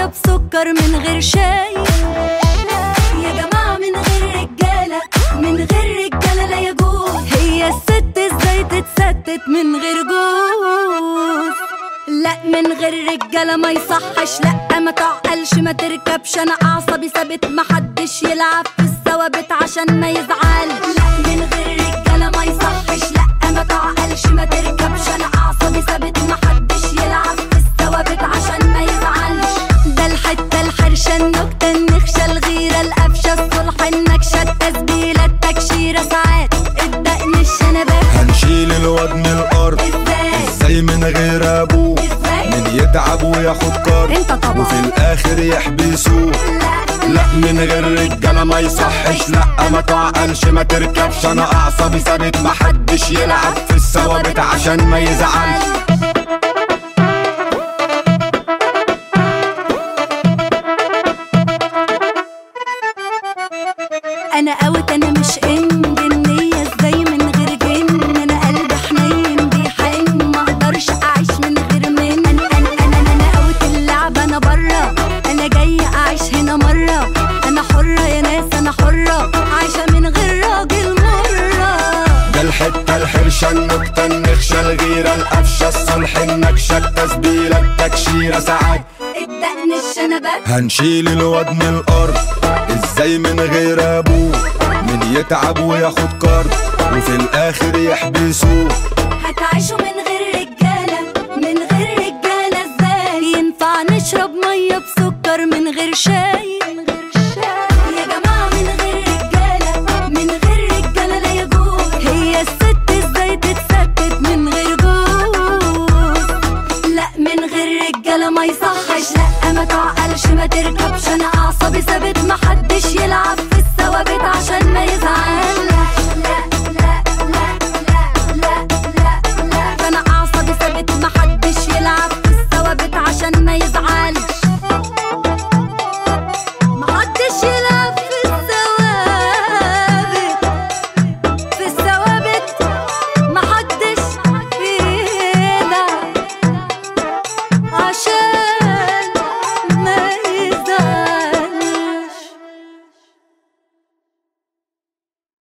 بسكر من غير شاي يا جماعة من غير رجالة من غير رجالة لا يجوز هي الست ازاي تتستت من غير جوز لا من غير رجالة ما يصحش لا ما تعقلش ما تركبش انا اعصابي ثابت ما حدش يلعب في الثوابت عشان ما يزعل لا من غير رجالة ما يصحش لا ما تعقلش ما تركبش انا اعصابي ثابت ما حدش يلعب في الثوابت عشان ما يزعلش ده الحتة الحرشة النكتة النخشة الغيرة القفشة الصلح النكشة التسبيلة التكشيرة ساعات الدقن الشنبات هنشيل الواد من الارض ازاي ازاي من غير ابوه ازاي من يتعب وياخد كارد انت طبعا. وفي الاخر يحبسوه لا لا من غير رجاله ما يصحش لا ما تعقلش ما تركبش انا اعصابي ثابت ما حدش يلعب في الثوابت عشان ما يزعلش انا اوت انا مش ان جنية ازاي من غير جن انا قلبي حنين بيحن ما اقدرش اعيش من غير من انا انا انا انا, أنا اوت اللعبة انا برا انا جاية اعيش هنا مرة انا حرة يا ناس انا حرة عايشة من غير راجل مرة ده الحته الحرشه النكته النخشه الغيره القفشه الصلح النكشه التسبيله التكشيره ساعات الدقن الشنبات هنشيل الواد من الارض ازاي من غير ابوه من يتعب وياخد كارد وفي الاخر يحبسوه هتعيشوا من غير رجالة من غير رجالة ازاي ينفع نشرب مية بسكر من غير شاي يا جماعة من غير رجالة من غير رجالة لا يجوز هي الست ازاي تتستت من غير جوز لا من غير رجالة ما يصحش لا ما تعقلش ما تركبش انا اعصابي ثابت ما حدش يلعب في الثوابت عشان ما يزعلش